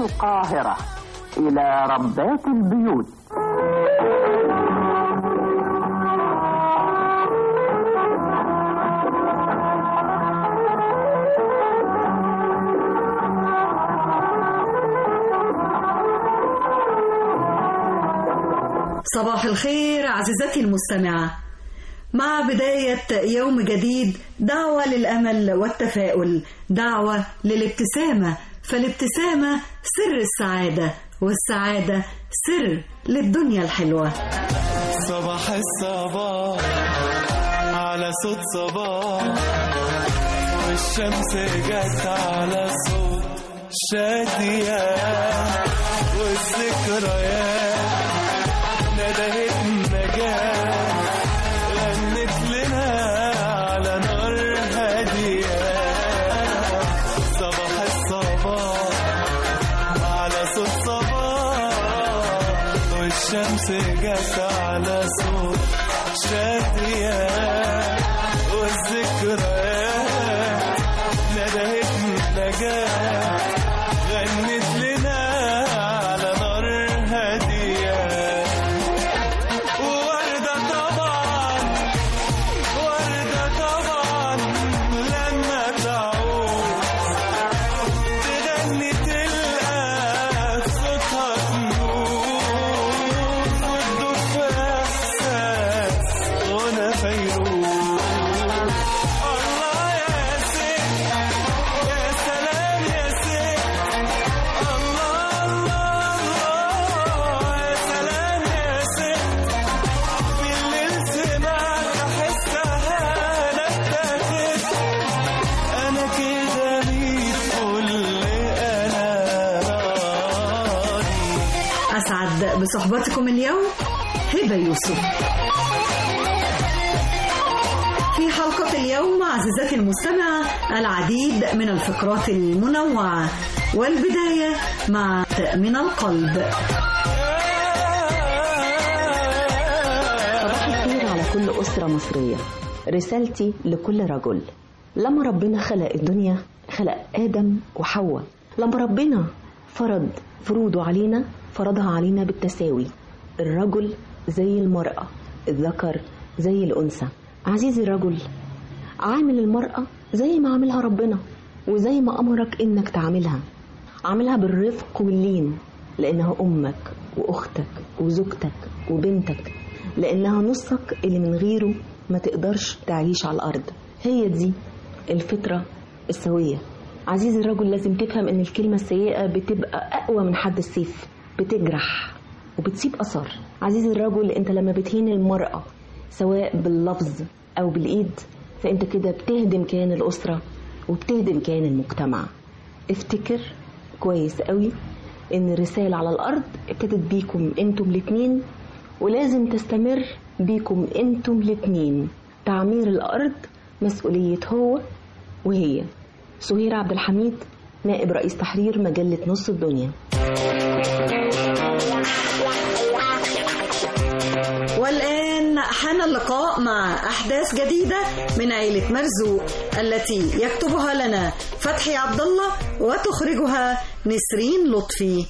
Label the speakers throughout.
Speaker 1: القاهرة إلى ربات البيوت
Speaker 2: صباح الخير عزيزتي المستمعة مع بداية يوم جديد دعوة للأمل والتفاؤل دعوة للابتسامة فالابتسامة سر السعادة والسعادة سر للدنيا الحلوة
Speaker 3: صباح الصباح على صوت صباح والشمس جت على صوت شادية والذكريات ندهت النجاة غنت لنا على نار هادية صباح الصباح على صوت صباح والشمس جت على صوت شادية والذكريات ندهت نجاة غنت لنا على نار هادية ووردة طبعا وردة طبعا لما تعود تغني تلقى صوتها تنور وتدور في احساس غنى فيروز الله يا ست يا سلام يا ست الله الله الله يا سلام يا ست بالليل سمعت احسها نبتت انا كده ميت كل انا راضي
Speaker 2: أسعد بصحبتكم اليوم هبة يوسف في حلقة اليوم عزيزتي المستمعة العديد من الفقرات المنوعة والبداية مع من القلب
Speaker 4: صباح الخير على كل أسرة مصرية رسالتي لكل رجل لما ربنا خلق الدنيا خلق آدم وحواء لما ربنا فرض فروضه علينا فرضها علينا بالتساوي الرجل زي المرأة الذكر زي الأنثى عزيزي الرجل عامل المرأة زي ما عاملها ربنا وزي ما أمرك إنك تعاملها عاملها بالرفق واللين لأنها أمك وأختك وزوجتك وبنتك لأنها نصك اللي من غيره ما تقدرش تعيش على الأرض هي دي الفطرة السوية عزيزي الرجل لازم تفهم إن الكلمة السيئة بتبقى أقوى من حد السيف بتجرح وبتسيب أثر عزيزي الرجل أنت لما بتهين المرأة سواء باللفظ أو بالإيد فأنت كده بتهدم كيان الأسرة وبتهدم كيان المجتمع افتكر كويس قوي ان الرسالة على الارض ابتدت بيكم انتم الاتنين ولازم تستمر بيكم انتم الاتنين تعمير الارض مسؤولية هو وهي سهير عبد الحميد نائب رئيس تحرير مجلة نص الدنيا
Speaker 2: والآن حان اللقاء مع أحداث جديدة من عيلة مرزوق التي يكتبها لنا فتحي عبد الله وتخرجها نسرين لطفي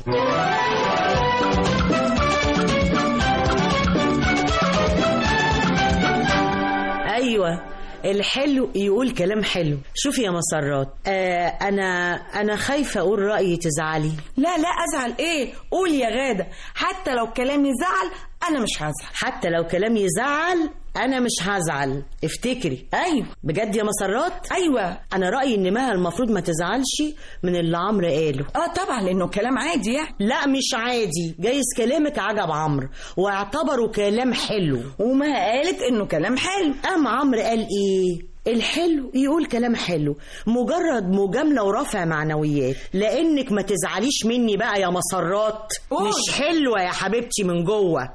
Speaker 5: ايوه الحلو يقول كلام حلو شوفي يا مسرات آه انا انا خايفه اقول رايي تزعلي
Speaker 6: لا لا ازعل ايه قول يا غاده حتى لو كلامي زعل انا مش هزعل
Speaker 5: حتى لو كلامي يزعل انا مش هزعل افتكري
Speaker 6: ايوه
Speaker 5: بجد يا مسرات
Speaker 6: ايوه
Speaker 5: انا رايي ان مها المفروض ما تزعلش من اللي عمرو قاله
Speaker 6: اه طبعا لانه كلام عادي يعني
Speaker 5: لا مش عادي جايز كلامك عجب عمرو واعتبره كلام حلو
Speaker 6: وما قالت انه كلام حلو
Speaker 5: قام عمرو قال ايه الحلو يقول كلام حلو مجرد مجاملة ورفع معنويات لانك ما تزعليش مني بقى يا مسرات
Speaker 6: قول.
Speaker 5: مش حلوة يا حبيبتي من جوه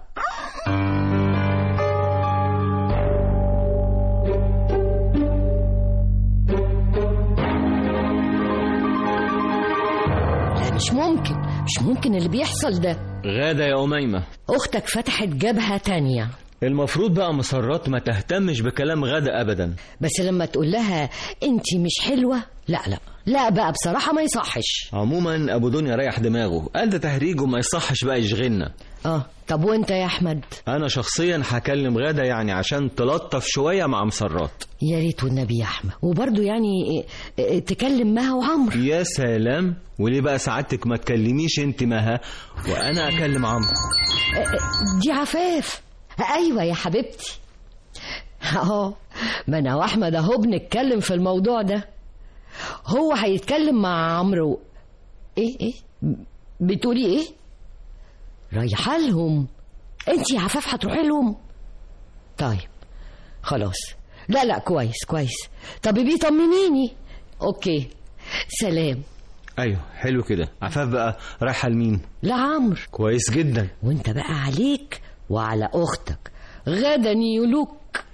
Speaker 7: لا مش ممكن مش ممكن اللي بيحصل ده
Speaker 8: غادة يا أميمة
Speaker 7: أختك فتحت جبهة تانية المفروض بقى مسرات ما تهتمش بكلام غدا ابدا
Speaker 8: بس لما تقول لها انت مش حلوه لا لا لا بقى بصراحه ما يصحش
Speaker 7: عموما ابو دنيا ريح دماغه قال ده تهريج وما يصحش بقى يشغلنا
Speaker 8: اه طب وانت يا احمد
Speaker 7: انا شخصيا هكلم غدا يعني عشان تلطف شويه مع مسرات
Speaker 8: يا ريت والنبي يا احمد وبرضه يعني اه، اه، تكلم مها وعمرو
Speaker 7: يا سلام وليه بقى سعادتك ما تكلميش انت مها وانا اكلم عمرو
Speaker 8: اه، اه، دي عفاف ايوه يا حبيبتي اهو ما انا واحمد اهو بنتكلم في الموضوع ده هو هيتكلم مع عمرو ايه ايه بتقولي ايه رايحه لهم انت يا عفاف هتروحي لهم طيب خلاص لا لا كويس كويس طب بيه طمنيني اوكي سلام
Speaker 7: ايوه حلو كده عفاف بقى رايحه لمين
Speaker 8: لا عمرو
Speaker 7: كويس جدا
Speaker 8: وانت بقى عليك وعلى اختك غدا يلوك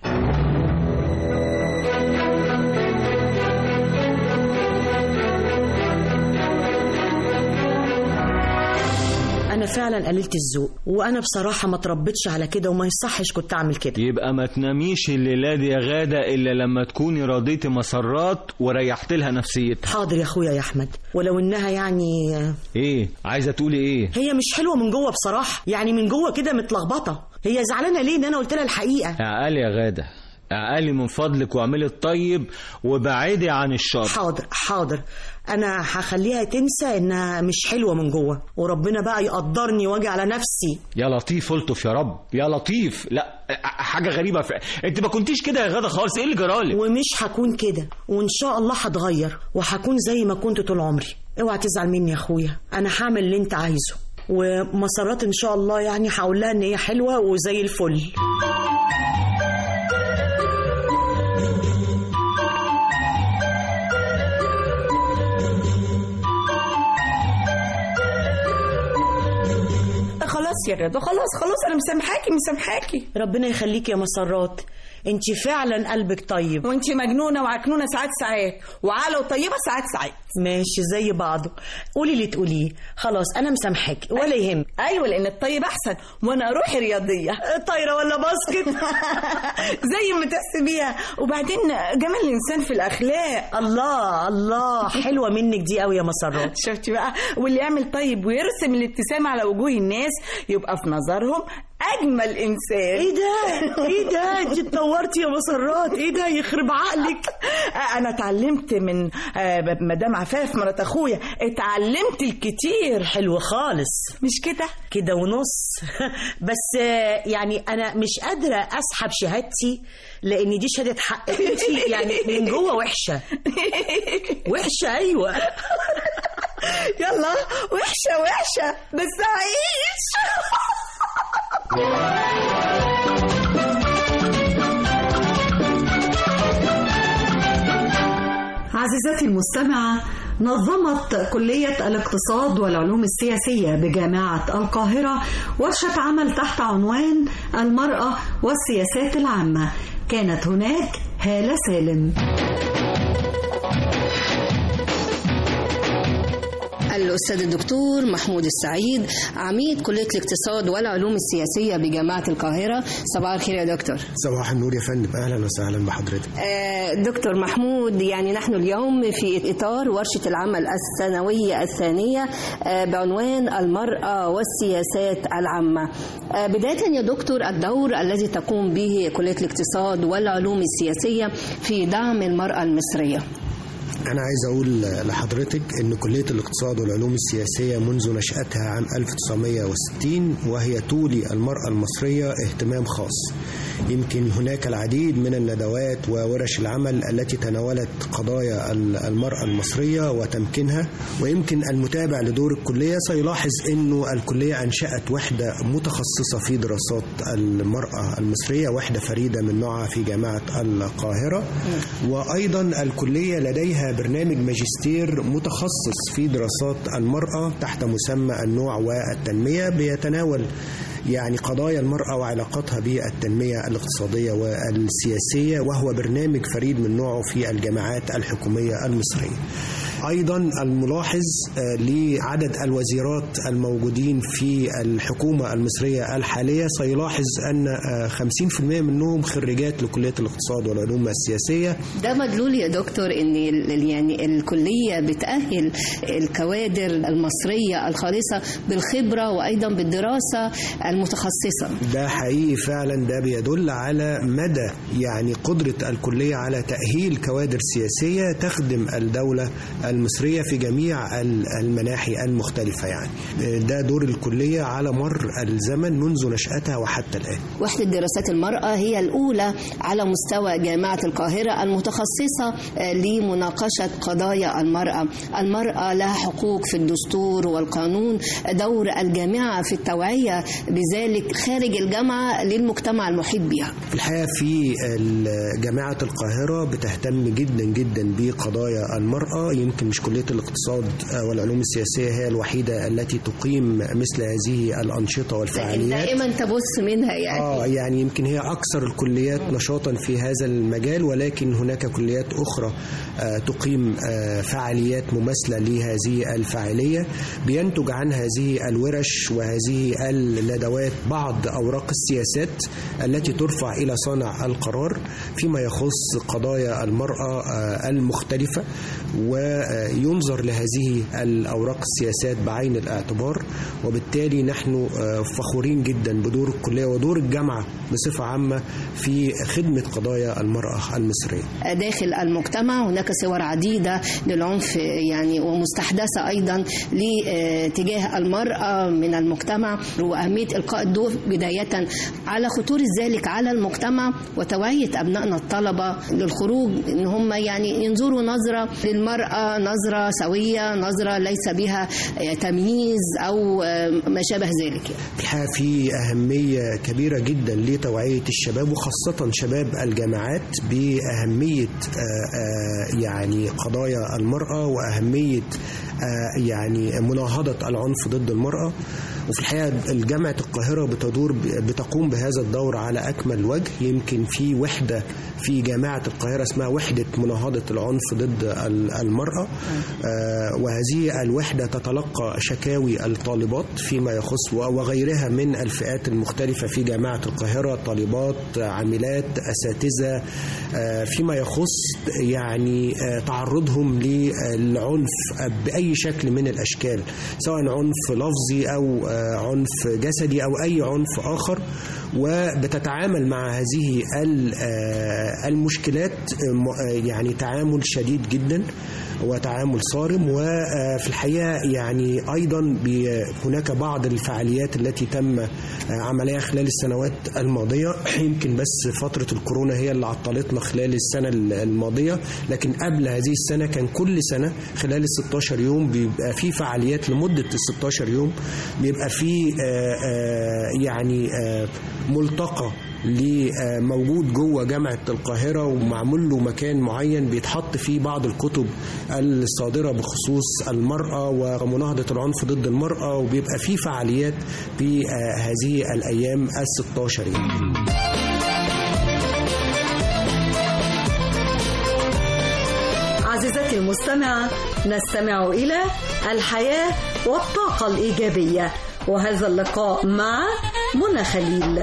Speaker 5: انا فعلا قللت الذوق وانا بصراحه ما تربيتش على كده وما يصحش كنت اعمل كده
Speaker 7: يبقى ما تناميش الليله دي يا غاده الا لما تكوني رضيتي مسرات وريحت لها نفسيتها
Speaker 5: حاضر يا اخويا يا احمد ولو انها يعني
Speaker 7: ايه عايزه تقولي ايه
Speaker 5: هي مش حلوه من جوه بصراحه يعني من جوه كده متلخبطه هي زعلانه ليه ان انا قلت لها الحقيقه
Speaker 7: اعقلي يا غاده اعقلي من فضلك واعملي الطيب وبعدي عن الشر
Speaker 5: حاضر حاضر انا هخليها تنسى انها مش حلوه من جوه وربنا بقى يقدرني واجي على نفسي
Speaker 7: يا لطيف الطف يا رب يا لطيف لا ح- حاجه غريبه ف... انت ما كنتيش كده يا غاده خالص ايه اللي جرالك
Speaker 5: ومش هكون كده وان شاء الله هتغير وهكون زي ما كنت طول عمري اوعى تزعل مني يا اخويا انا هعمل اللي انت عايزه ومسارات ان شاء الله يعني هقول لها ان هي حلوه وزي الفل
Speaker 6: خلاص يا غدا خلاص خلاص انا مسامحاكي مسامحاكي
Speaker 5: ربنا يخليك يا مسرات انت فعلا قلبك طيب
Speaker 6: وانت مجنونه وعكنونه ساعات ساعات وعاله وطيبه ساعات ساعات
Speaker 5: ماشي زي بعضه قولي اللي تقوليه خلاص انا مسامحاك ولا يهم
Speaker 6: ايوه لان الطيب احسن وانا روحي رياضيه
Speaker 5: طايره ولا باسكت
Speaker 6: زي ما تحسبيها وبعدين جمال الانسان في الاخلاق
Speaker 5: الله الله حلوه منك دي قوي يا مسرات
Speaker 6: شفتي بقى واللي يعمل طيب ويرسم الابتسامه على وجوه الناس يبقى في نظرهم اجمل انسان
Speaker 5: ايه ده ايه ده انت اتطورتي يا مسرات ايه ده يخرب عقلك
Speaker 6: انا اتعلمت من آه، مدام عفاف مرات اخويا اتعلمت الكتير
Speaker 5: حلو خالص
Speaker 6: مش كده
Speaker 5: كده ونص بس آه، يعني انا مش قادره اسحب شهادتي لان دي شهاده حق انت يعني من جوه وحشه وحشه ايوه
Speaker 6: يلا وحشه وحشه بس هعيش
Speaker 2: عزيزتي المستمعة نظمت كلية الاقتصاد والعلوم السياسية بجامعة القاهرة ورشة عمل تحت عنوان المرأة والسياسات العامة كانت هناك هالة سالم
Speaker 9: الأستاذ الدكتور محمود السعيد عميد كلية الاقتصاد والعلوم السياسية بجامعة القاهرة صباح الخير يا دكتور
Speaker 10: صباح النور يا فندم اهلا وسهلا بحضرتك
Speaker 9: آه، دكتور محمود يعني نحن اليوم في إطار ورشة العمل السنوية الثانية آه، بعنوان المرأة والسياسات العامة آه، بداية يا دكتور الدور الذي تقوم به كلية الاقتصاد والعلوم السياسية في دعم المرأة المصرية
Speaker 10: انا عايز اقول لحضرتك ان كليه الاقتصاد والعلوم السياسيه منذ نشاتها عام 1960 وهي تولي المراه المصريه اهتمام خاص يمكن هناك العديد من الندوات وورش العمل التي تناولت قضايا المراه المصريه وتمكينها ويمكن المتابع لدور الكليه سيلاحظ انه الكليه انشات وحده متخصصه في دراسات المراه المصريه وحده فريده من نوعها في جامعه القاهره وايضا الكليه لديها برنامج ماجستير متخصص في دراسات المراه تحت مسمى النوع والتنميه بيتناول يعني قضايا المرأة وعلاقتها بالتنمية الاقتصادية والسياسية وهو برنامج فريد من نوعه في الجامعات الحكومية المصرية ايضا الملاحظ آه، لعدد الوزيرات الموجودين في الحكومه المصريه الحاليه سيلاحظ ان آه، 50% منهم خريجات لكليه الاقتصاد والعلوم السياسيه
Speaker 9: ده مدلول يا دكتور ان ال- ال- يعني الكليه بتاهل الكوادر المصريه الخالصه بالخبره وايضا بالدراسه المتخصصه
Speaker 10: ده حقيقي فعلا ده بيدل على مدى يعني قدرة الكلية على تأهيل كوادر سياسية تخدم الدولة المصرية في جميع ال- المناحي المختلفة يعني ده دور الكلية على مر الزمن منذ نشأتها وحتى الآن
Speaker 9: وحدة دراسات المرأة هي الأولى على مستوى جامعة القاهرة المتخصصة آه، لمناقشة قضايا المرأة المرأة لها حقوق في الدستور والقانون دور الجامعة في التوعية بذلك خارج الجامعة للمجتمع المحيط بها
Speaker 10: في الحقيقة في ال- جامعة القاهرة بتهتم جدا جدا بقضايا المرأة يمكن مش كلية الاقتصاد والعلوم السياسية هي الوحيدة التي تقيم مثل هذه الأنشطة
Speaker 9: لكن
Speaker 10: والفعاليات
Speaker 9: دائما تبص منها يعني
Speaker 10: اه يعني يمكن هي اكثر الكليات نشاطا في هذا المجال ولكن هناك كليات اخرى آه، تقيم آه، فعاليات مماثله لهذه الفاعليه بينتج عن هذه الورش وهذه الندوات بعض اوراق السياسات التي ترفع الى صانع القرار فيما يخص قضايا المراه آه، المختلفه وينظر لهذه الاوراق السياسات بعين الاعتبار وبالتالي نحن آه، فخورين جدا بدور الكليه ودور الجامعه بصفه عامه في خدمه قضايا المراه المصريه.
Speaker 9: داخل المجتمع هناك صور عديدة للعنف يعني ومستحدثة أيضا لاتجاه المرأة من المجتمع وأهمية إلقاء الضوء بداية على خطورة ذلك على المجتمع وتوعية أبنائنا الطلبة للخروج إن هم يعني ينظروا نظرة للمرأة نظرة سوية نظرة ليس بها تمييز أو ما شابه ذلك
Speaker 10: في الحقيقه في اهميه كبيره جدا لتوعيه الشباب وخاصه شباب الجامعات باهميه آه، آه، يعني قضايا المراه واهميه آه، يعني مناهضه العنف ضد المراه وفي الحقيقه الجامعه القاهره بتدور بتقوم بهذا الدور على اكمل وجه يمكن في وحده في جامعه القاهره اسمها وحده مناهضه العنف ضد ال- المراه آه، وهذه الوحده تتلقى شكاوي الطالبات فيما يخص وغيرها من الفئات المختلفه في جامعه القاهره طالبات عاملات اساتذه آه، فيما يخص يعني آه، تعرضهم للعنف باي شكل من الاشكال سواء عنف لفظي او آه، عنف جسدي او اي عنف اخر وبتتعامل مع هذه ال- آه، المشكلات آه، م- آه، يعني تعامل شديد جدا وتعامل صارم وفي الحقيقه يعني ايضا بي- هناك بعض الفعاليات التي تم آه، عملها خلال السنوات الماضيه يمكن بس فتره الكورونا هي اللي عطلتنا خلال السنه الماضيه لكن قبل هذه السنه كان كل سنه خلال ال 16 يوم بيبقى في فعاليات لمده ال 16 يوم بيبقى في آه، آه، يعني آه، ملتقى ل- آه، موجود جوه جامعه القاهره ومعمول له مكان معين بيتحط فيه بعض الكتب الصادره بخصوص المراه ومناهضه العنف ضد المراه وبيبقى فيه فعاليات في آه، هذه الايام ال 16 يعني.
Speaker 2: عزيزتي المستمعة نستمع إلى الحياة والطاقة الإيجابية وهذا اللقاء مع منى خليل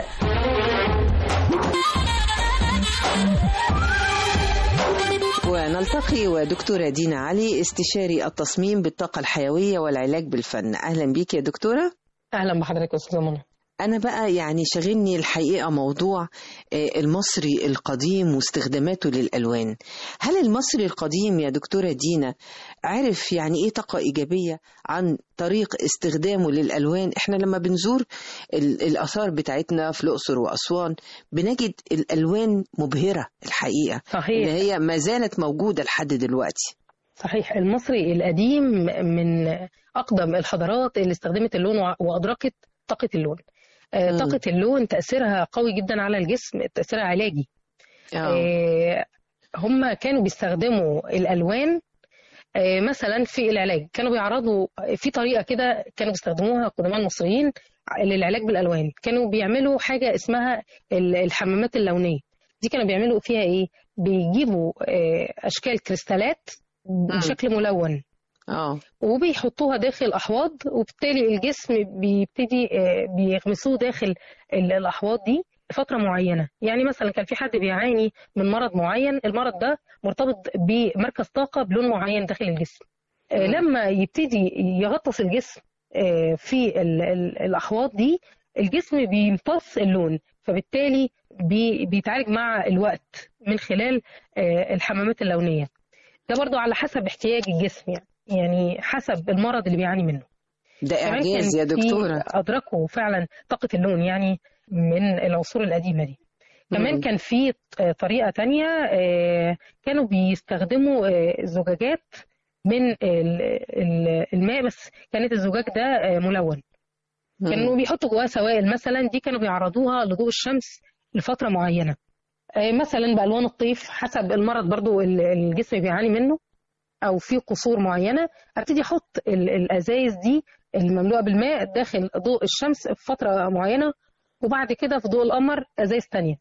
Speaker 11: ونلتقي ودكتورة دينا علي استشاري التصميم بالطاقة الحيوية والعلاج بالفن أهلا بيك يا دكتورة
Speaker 12: اهلا بحضرتك يا استاذه منى
Speaker 11: أنا بقى يعني شاغلني الحقيقة موضوع آه، المصري القديم واستخداماته للألوان هل المصري القديم يا دكتورة دينا عرف يعني إيه طاقة إيجابية عن طريق استخدامه للألوان إحنا لما بنزور ال- الآثار بتاعتنا في الأقصر وأسوان بنجد الألوان مبهرة الحقيقة
Speaker 12: صحيح.
Speaker 11: إن هي ما زالت موجودة لحد دلوقتي
Speaker 12: صحيح المصري القديم من اقدم الحضارات اللي استخدمت اللون وع- وادركت طاقه اللون آه،
Speaker 11: مم.
Speaker 12: طاقه اللون تاثيرها قوي جدا على الجسم تاثيرها علاجي
Speaker 11: آه.
Speaker 12: آه، هم كانوا بيستخدموا الالوان آه، مثلا في العلاج كانوا بيعرضوا في طريقه كده كانوا بيستخدموها قدماء المصريين للعلاج بالالوان كانوا بيعملوا حاجه اسمها ال- الحمامات اللونيه دي كانوا بيعملوا فيها ايه بيجيبوا آه، اشكال كريستالات بشكل ملون
Speaker 11: اه
Speaker 12: وبيحطوها داخل احواض وبالتالي الجسم بيبتدي آه، بيغمسوه داخل ال- الاحواض دي فتره معينه يعني مثلا كان في حد بيعاني من مرض معين المرض ده مرتبط بمركز طاقه بلون معين داخل الجسم آه، لما يبتدي يغطس الجسم آه، في ال- ال- الاحواض دي الجسم بيمتص اللون فبالتالي بي- بيتعالج مع الوقت من خلال آه، الحمامات اللونيه ده برضو على حسب احتياج الجسم يعني يعني حسب المرض اللي بيعاني منه
Speaker 11: ده
Speaker 12: كمان
Speaker 11: إعجاز
Speaker 12: كان
Speaker 11: يا
Speaker 12: في
Speaker 11: دكتورة.
Speaker 12: أدركوا فعلا طاقة اللون يعني من العصور القديمة دي كمان
Speaker 11: مم.
Speaker 12: كان في طريقة تانية آه، كانوا بيستخدموا آه، زجاجات من ال- ال- الماء بس كانت الزجاج ده آه، ملون كانوا بيحطوا جواه سوائل مثلا دي كانوا بيعرضوها لضوء الشمس لفترة معينة آه، مثلا بألوان الطيف حسب المرض برضو ال- الجسم بيعاني منه أو في قصور معينة ابتدي أحط ال- الأزايز دي المملوءة بالماء داخل ضوء الشمس في فترة معينة وبعد كده في ضوء القمر أزايز تانية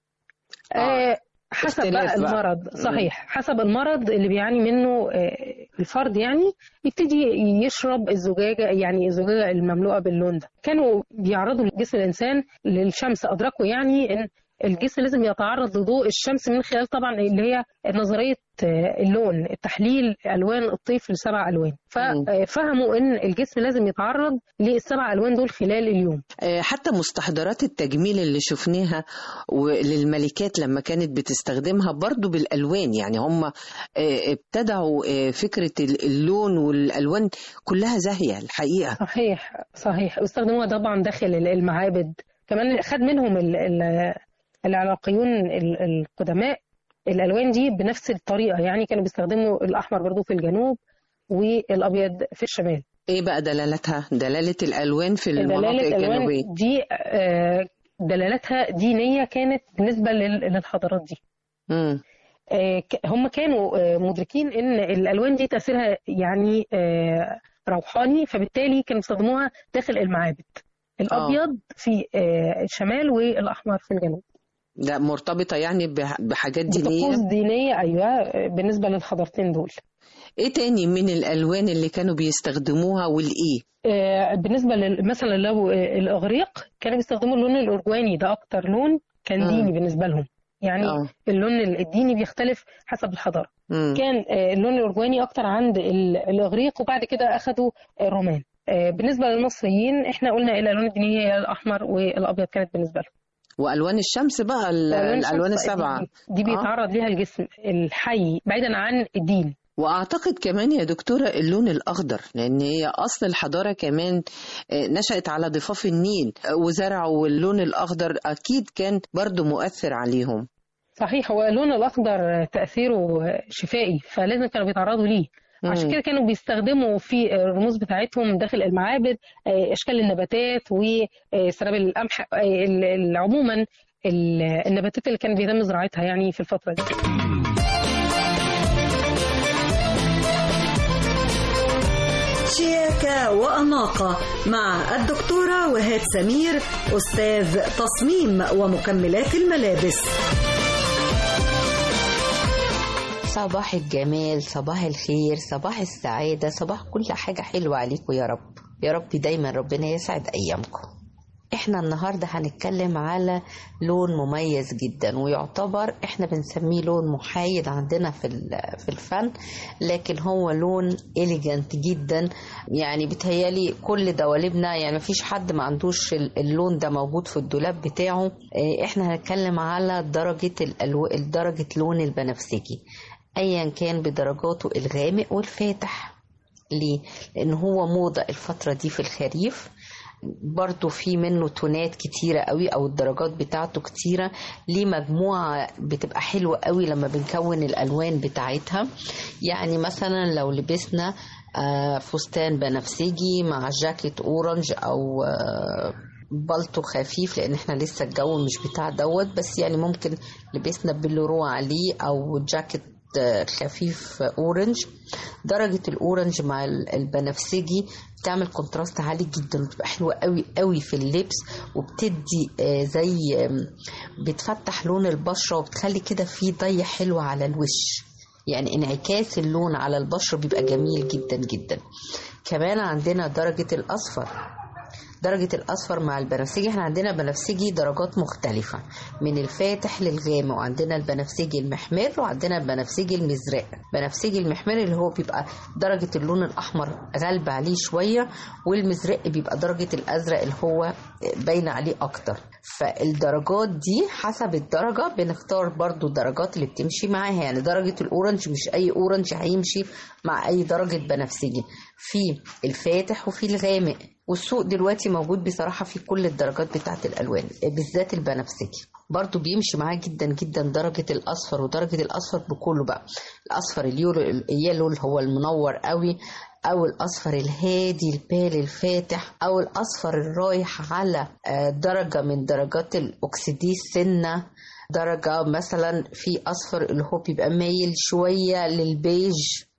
Speaker 12: آه، حسب
Speaker 11: اختلاف
Speaker 12: بقى
Speaker 11: بقى.
Speaker 12: المرض
Speaker 11: مم.
Speaker 12: صحيح حسب المرض اللي بيعاني منه آه، الفرد يعني يبتدي يشرب الزجاجة يعني الزجاجة المملوءة باللون ده كانوا بيعرضوا جسم الإنسان للشمس أدركوا يعني إن الجسم لازم يتعرض لضوء الشمس من خلال طبعا اللي هي نظرية آه، اللون التحليل ألوان الطيف لسبع ألوان ففهموا إن الجسم لازم يتعرض للسبع ألوان دول خلال اليوم
Speaker 11: آه، حتى مستحضرات التجميل اللي شفناها للملكات لما كانت بتستخدمها برضو بالألوان يعني هم آه، ابتدعوا آه، فكرة ال- اللون والألوان كلها زاهية الحقيقة
Speaker 12: صحيح صحيح واستخدموها طبعا داخل ال- المعابد كمان خد منهم ال- ال- العراقيون ال- القدماء الالوان دي بنفس الطريقه يعني كانوا بيستخدموا الاحمر برضو في الجنوب والابيض في الشمال
Speaker 11: ايه بقى دلالتها دلالة الألوان في المناطق
Speaker 12: دلالة الالوان
Speaker 11: الجنوبية
Speaker 12: دي آه، دلالتها دينيه كانت بالنسبه لل- للحضارات دي
Speaker 11: مم.
Speaker 12: آه، ك- هم كانوا آه، مدركين ان الالوان دي تاثيرها يعني آه، روحاني فبالتالي كانوا بيستخدموها داخل المعابد الابيض في آه، الشمال والاحمر في الجنوب
Speaker 11: ده مرتبطة يعني بح- بحاجات دينية
Speaker 12: بطقوس دينيه ايوه آه، بالنسبه للحضارتين دول
Speaker 11: ايه تاني من الألوان اللي كانوا بيستخدموها والإيه
Speaker 12: آه، بالنسبه لل- مثلا لو آه، الاغريق كانوا بيستخدموا اللون الارجواني ده اكتر لون كان
Speaker 11: آه.
Speaker 12: ديني بالنسبه لهم يعني
Speaker 11: آه.
Speaker 12: اللون الديني بيختلف حسب الحضاره
Speaker 11: مم.
Speaker 12: كان آه، اللون الأرجواني أكتر عند ال- الإغريق وبعد كده أخدوا الرومان آه، بالنسبة للمصريين إحنا قلنا الألوان الدينية هي الأحمر والأبيض كانت بالنسبة لهم
Speaker 11: وألوان الشمس بقى ال-
Speaker 12: وألوان
Speaker 11: الألوان
Speaker 12: الشمس
Speaker 11: السبعة
Speaker 12: دي, دي بيتعرض ليها الجسم الحي بعيدا عن الدين
Speaker 11: وأعتقد كمان يا دكتورة اللون الأخضر لأن هي أصل الحضارة كمان آه، نشأت على ضفاف النيل آه، وزرعوا اللون الأخضر أكيد كان برضو مؤثر عليهم
Speaker 12: صحيح هو اللون الأخضر تأثيره شفائي فلازم كانوا بيتعرضوا ليه
Speaker 11: مم.
Speaker 12: عشان كده كانوا بيستخدموا في الرموز بتاعتهم داخل المعابد آه، أشكال النباتات وسنابل القمح آه، ال- ال- عموما ال- النباتات اللي كان بيتم زراعتها يعني في الفترة دي
Speaker 2: شياكة وأناقة مع الدكتورة وهاد سمير أستاذ تصميم ومكملات الملابس
Speaker 13: صباح الجمال صباح الخير صباح السعادة صباح كل حاجة حلوة عليكم يا رب يا رب دايما ربنا يسعد أيامكم احنا النهاردة هنتكلم على لون مميز جدا ويعتبر احنا بنسميه لون محايد عندنا في ال- في الفن لكن هو لون إليجانت جدا يعني بتهيالي كل دواليبنا يعني مفيش حد ما عندوش ال- اللون ده موجود في الدولاب بتاعه اه، احنا هنتكلم على درجة الألو... درجة لون البنفسجي ايا كان بدرجاته الغامق والفاتح ليه؟ لأن هو موضة الفترة دي في الخريف برضو في منه تونات كتيرة قوي أو الدرجات بتاعته كتيرة ليه مجموعة بتبقى حلوة قوي لما بنكون الألوان بتاعتها يعني مثلا لو لبسنا آه، فستان بنفسجي مع جاكيت أورنج أو آه، بلطو خفيف لان احنا لسه الجو مش بتاع دوت بس يعني ممكن لبسنا بلورو عليه او جاكيت آه، خفيف آه، اورنج درجة الاورنج مع ال- البنفسجي بتعمل كونتراست عالي جدا بتبقى حلوة قوي قوي في اللبس وبتدي آه، زي آم، بتفتح لون البشرة وبتخلي كده في ضي حلوة على الوش يعني انعكاس اللون على البشرة بيبقى جميل جدا جدا كمان عندنا درجة الأصفر درجة الأصفر مع البنفسجي احنا عندنا بنفسجي درجات مختلفة من الفاتح للغامق وعندنا البنفسجي المحمر وعندنا البنفسجي المزرق بنفسجي المحمر اللي هو بيبقى درجة اللون الأحمر غالبة عليه شوية والمزرق بيبقى درجة الأزرق اللي هو باين عليه أكتر فالدرجات دي حسب الدرجة بنختار برضو الدرجات اللي بتمشي معاها يعني درجة الأورنج مش أي أورنج هيمشي مع أي درجة بنفسجي في الفاتح وفي الغامق والسوق دلوقتي موجود بصراحة في كل الدرجات بتاعة الألوان بالذات البنفسجي برضو بيمشي معاه جدا جدا درجة الأصفر ودرجة الأصفر بكله بقى الأصفر اليورو اليلو اللي هو المنور قوي أو الأصفر الهادي البال الفاتح أو الأصفر الرايح على آه، درجة من درجات الأكسديز سنة درجة مثلا في أصفر اللي هو بيبقى مايل شوية للبيج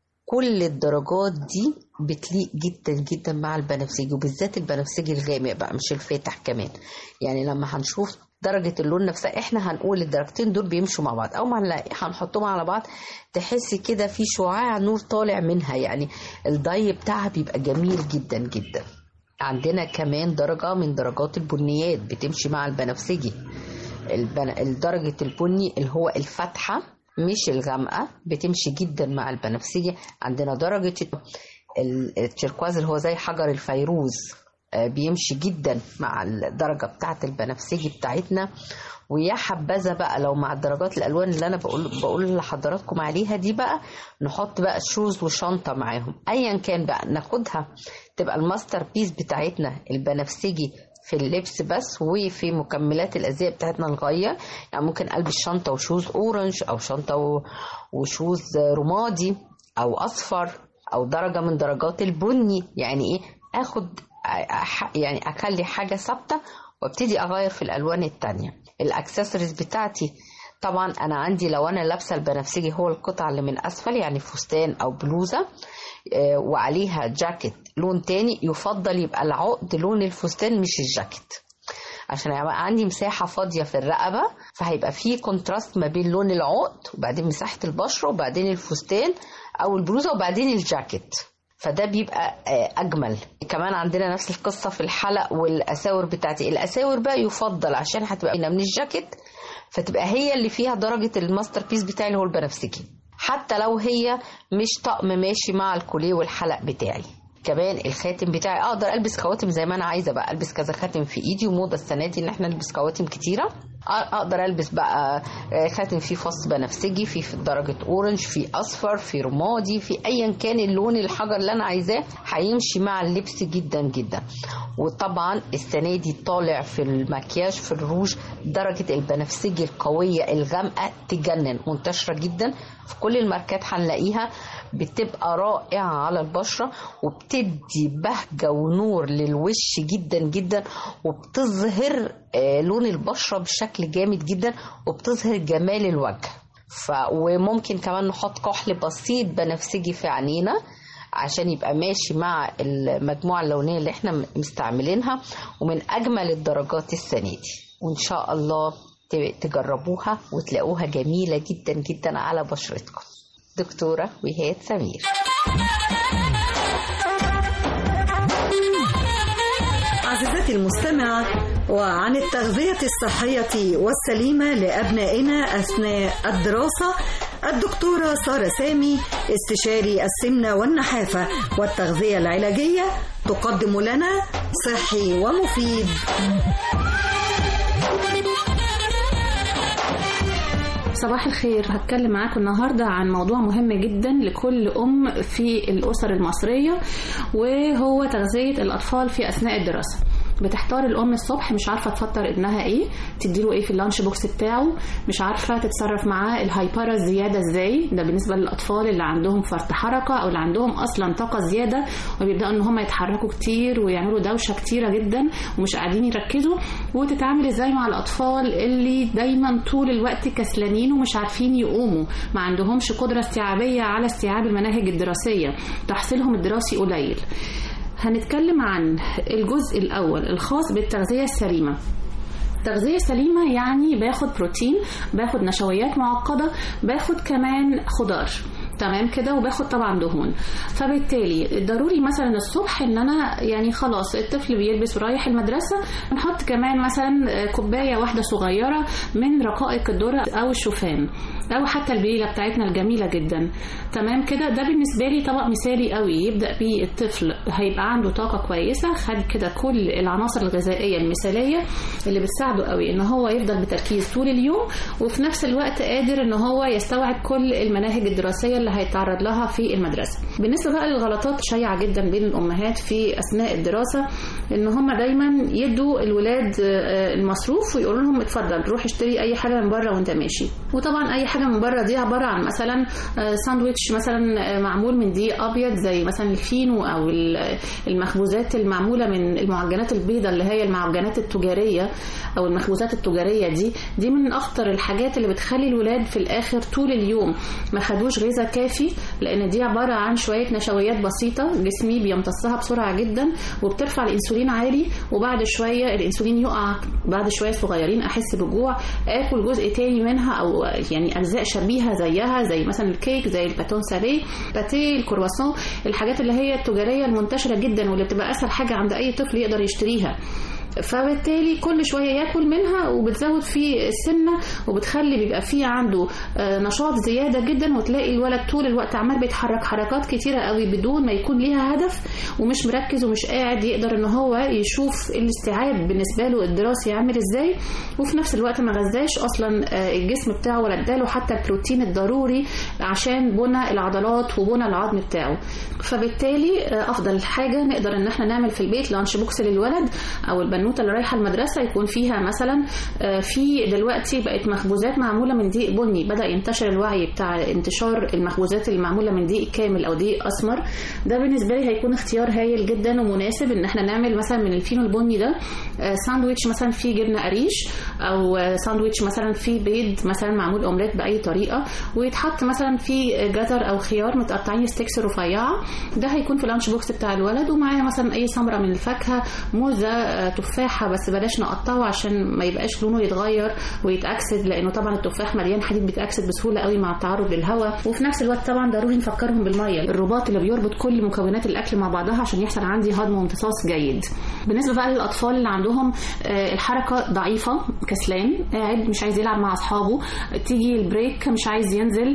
Speaker 13: كل الدرجات دي بتليق جدا جدا مع البنفسجي وبالذات البنفسجي الغامق بقى مش الفاتح كمان يعني لما هنشوف درجة اللون نفسها احنا هنقول الدرجتين دول بيمشوا مع بعض او ما هنلاقي هنحطهم على بعض تحسي كده في شعاع نور طالع منها يعني الضي بتاعها بيبقى جميل جدا جدا عندنا كمان درجة من درجات البنيات بتمشي مع البنفسجي البن... الدرجة البني اللي هو الفاتحة مش الغامقة بتمشي جدا مع البنفسجي عندنا درجة ال- التركواز اللي هو زي حجر الفيروز آه، بيمشي جدا مع الدرجة بتاعة البنفسجي بتاعتنا ويا حبذا بقى لو مع درجات الالوان اللي انا بقول بقول لحضراتكم عليها دي بقى نحط بقى شوز وشنطه معاهم ايا كان بقى ناخدها تبقى الماستر بيس بتاعتنا البنفسجي في اللبس بس وفي مكملات الازياء بتاعتنا نغير يعني ممكن البس شنطه وشوز اورنج او شنطه و- وشوز رمادي او اصفر او درجه من درجات البني يعني ايه اخد أح- يعني اخلي حاجه ثابته وابتدي اغير في الالوان التانية الاكسسوارز بتاعتي طبعا انا عندي لو انا لابسه البنفسجي هو القطعه اللي من اسفل يعني فستان او بلوزه آه، وعليها جاكيت لون تاني يفضل يبقى العقد لون الفستان مش الجاكيت عشان يبقى عندي مساحة فاضية في الرقبة فهيبقى في كونتراست ما بين لون العقد وبعدين مساحة البشرة وبعدين الفستان أو البلوزة وبعدين الجاكيت فده بيبقى آه، أجمل كمان عندنا نفس القصة في الحلق والأساور بتاعتي الأساور بقى يفضل عشان هتبقى من الجاكيت فتبقى هي اللي فيها درجة الماستر بيس بتاعي اللي هو البنفسجي حتى لو هي مش طقم ماشي مع الكوليه والحلق بتاعي كمان الخاتم بتاعي اقدر البس خواتم زي ما انا عايزه بقى البس كذا خاتم في ايدي وموضه السنه دي ان احنا نلبس خواتم كتيره أ- اقدر البس بقى آه، خاتم فيه فص بنفسجي فيه في درجه اورنج في اصفر في رمادي في ايا كان اللون الحجر اللي انا عايزاه هيمشي مع اللبس جدا جدا وطبعا السنه دي طالع في المكياج في الروج درجه البنفسجي القويه الغامقه تجنن منتشره جدا في كل الماركات هنلاقيها بتبقى رائعة على البشرة وبتدي بهجة ونور للوش جدا جدا وبتظهر آه، لون البشرة بشكل جامد جدا وبتظهر جمال الوجه ف... وممكن كمان نحط كحل بسيط بنفسجي في عينينا عشان يبقى ماشي مع المجموعة اللونية اللي احنا مستعملينها ومن أجمل الدرجات السنة دي وإن شاء الله ت- تجربوها وتلاقوها جميلة جدا جدا على بشرتكم دكتورة وهاد سمير
Speaker 2: عزيزتي المستمعة وعن التغذية الصحية والسليمة لأبنائنا أثناء الدراسة الدكتورة سارة سامي استشاري السمنة والنحافة والتغذية العلاجية تقدم لنا صحي ومفيد
Speaker 14: صباح الخير هتكلم معاكم النهاردة عن موضوع مهم جدا لكل أم في الأسر المصرية وهو تغذية الأطفال في أثناء الدراسة بتحتار الام الصبح مش عارفه تفطر ابنها ايه تديله ايه في اللانش بوكس بتاعه مش عارفه تتصرف معاه الهايبره الزياده ازاي ده بالنسبه للاطفال اللي عندهم فرط حركه او اللي عندهم اصلا طاقه زياده وبيبداوا ان هم يتحركوا كتير ويعملوا دوشه كتيره جدا ومش قاعدين يركزوا وتتعامل ازاي مع الاطفال اللي دايما طول الوقت كسلانين ومش عارفين يقوموا ما عندهمش قدره استيعابيه على استيعاب المناهج الدراسيه تحصيلهم الدراسي قليل هنتكلم عن الجزء الأول الخاص بالتغذية السليمة تغذية سليمة يعني باخد بروتين باخد نشويات معقدة باخد كمان خضار تمام كده وباخد طبعا دهون فبالتالي ضروري مثلا الصبح ان انا يعني خلاص الطفل بيلبس ورايح المدرسه نحط كمان مثلا كوبايه واحده صغيره من رقائق الذره او الشوفان او حتى البليله بتاعتنا الجميله جدا تمام كده ده بالنسبه لي طبق مثالي قوي يبدا بيه الطفل هيبقى عنده طاقه كويسه خد كده كل العناصر الغذائيه المثاليه اللي بتساعده قوي ان هو يفضل بتركيز طول اليوم وفي نفس الوقت قادر ان هو يستوعب كل المناهج الدراسيه اللي هيتعرض لها في المدرسه بالنسبه بقى للغلطات شائعه جدا بين الامهات في اثناء الدراسه ان هم دايما يدوا الولاد المصروف ويقولوا لهم اتفضل روح اشتري اي حاجه من بره وانت ماشي وطبعا اي حاجه من بره دي عباره عن مثلا ساندويتش مثلا معمول من دقيق ابيض زي مثلا الفينو او المخبوزات المعموله من المعجنات البيضاء اللي هي المعجنات التجاريه او المخبوزات التجاريه دي دي من اخطر الحاجات اللي بتخلي الولاد في الاخر طول اليوم ما خدوش غذاء كافي لان دي عباره عن شويه نشويات بسيطه جسمي بيمتصها بسرعه جدا وبترفع الانسولين عالي وبعد شويه الانسولين يقع بعد شويه صغيرين احس بجوع اكل جزء تاني منها او يعني اجزاء شبيهه زيها زي مثلا الكيك زي الباتون ساليه باتيه الكرواسون الحاجات اللي هي التجاريه المنتشره جدا واللي بتبقى اسهل حاجه عند اي طفل يقدر يشتريها فبالتالي كل شويه ياكل منها وبتزود فيه السمنه وبتخلي بيبقى فيه عنده نشاط زياده جدا وتلاقي الولد طول الوقت عمال بيتحرك حركات كتيره قوي بدون ما يكون ليها هدف ومش مركز ومش قاعد يقدر ان هو يشوف الاستيعاب بالنسبه له الدراسي عامل ازاي وفي نفس الوقت ما غذاش اصلا الجسم بتاعه ولا اداله حتى البروتين الضروري عشان بنى العضلات وبنى العظم بتاعه فبالتالي افضل حاجه نقدر ان احنا نعمل في البيت لانش بوكس للولد او البنوته اللي رايحه المدرسه يكون فيها مثلا في دلوقتي بقت مخبوزات معموله من دقيق بني بدا ينتشر الوعي بتاع انتشار المخبوزات المعموله من دقيق كامل او دقيق اسمر ده بالنسبه لي هيكون اختيار هايل جدا ومناسب ان احنا نعمل مثلا من الفينو البني ده ساندويتش مثلا فيه جبنه قريش او ساندويتش مثلا فيه بيض مثلا معمول اومليت باي طريقه ويتحط مثلا فيه جزر او خيار متقطعين ستيكس رفيعه ده هيكون في اللانش بوكس بتاع الولد ومعاه مثلا اي ثمره من الفاكهه موزه تفاحه بس بلاش نقطعه عشان ما يبقاش لونه يتغير ويتاكسد لانه طبعا التفاح مليان حديد بيتاكسد بسهوله قوي مع التعرض للهواء وفي نفس الوقت طبعا ضروري نفكرهم بالميه الرباط اللي بيربط كل مكونات الاكل مع بعضها عشان يحصل عندي هضم وامتصاص جيد بالنسبه بقى للاطفال اللي عندهم الحركه ضعيفه كسلان قاعد مش عايز يلعب مع اصحابه تيجي البريك مش عايز ينزل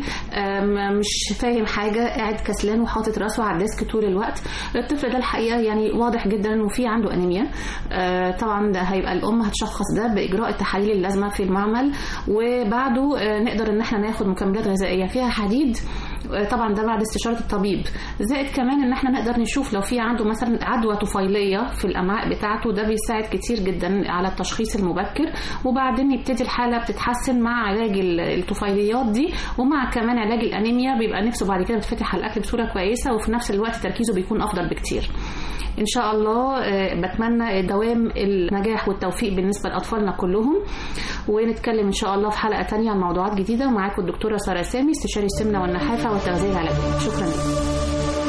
Speaker 14: مش فاهم حاجه قاعد كسلان وحاطط راسه على الديسك طول الوقت الطفل ده الحقيقه يعني واضح جدا انه في عنده انيميا طبعا ده هيبقى الام هتشخص ده باجراء التحاليل اللازمه في المعمل وبعده نقدر ان احنا ناخد مكملات غذائيه فيها حديد طبعا ده بعد استشاره الطبيب زائد كمان ان احنا نقدر نشوف لو في عنده مثلا عدوى طفيليه في الامعاء بتاعته ده بيساعد كتير جدا على التشخيص المبكر وبعدين يبتدي الحاله بتتحسن مع علاج الطفيليات دي ومع كمان علاج الانيميا بيبقى نفسه بعد كده بتفتح على الاكل بصوره كويسه وفي نفس الوقت تركيزه بيكون افضل بكتير ان شاء الله بتمنى دوام النجاح والتوفيق بالنسبه لاطفالنا كلهم ونتكلم ان شاء الله في حلقه تانية عن موضوعات جديده ومعاكم الدكتوره ساره سامي استشاري السمنه والنحافه والتغذيه العلاجيه شكرا لكم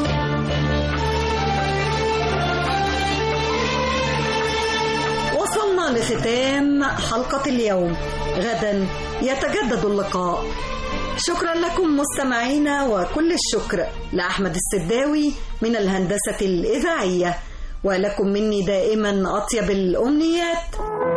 Speaker 2: وصلنا لختام حلقه اليوم غدا يتجدد اللقاء شكرا لكم مستمعينا وكل الشكر لأحمد السداوي من الهندسة الإذاعية ولكم مني دائما أطيب الأمنيات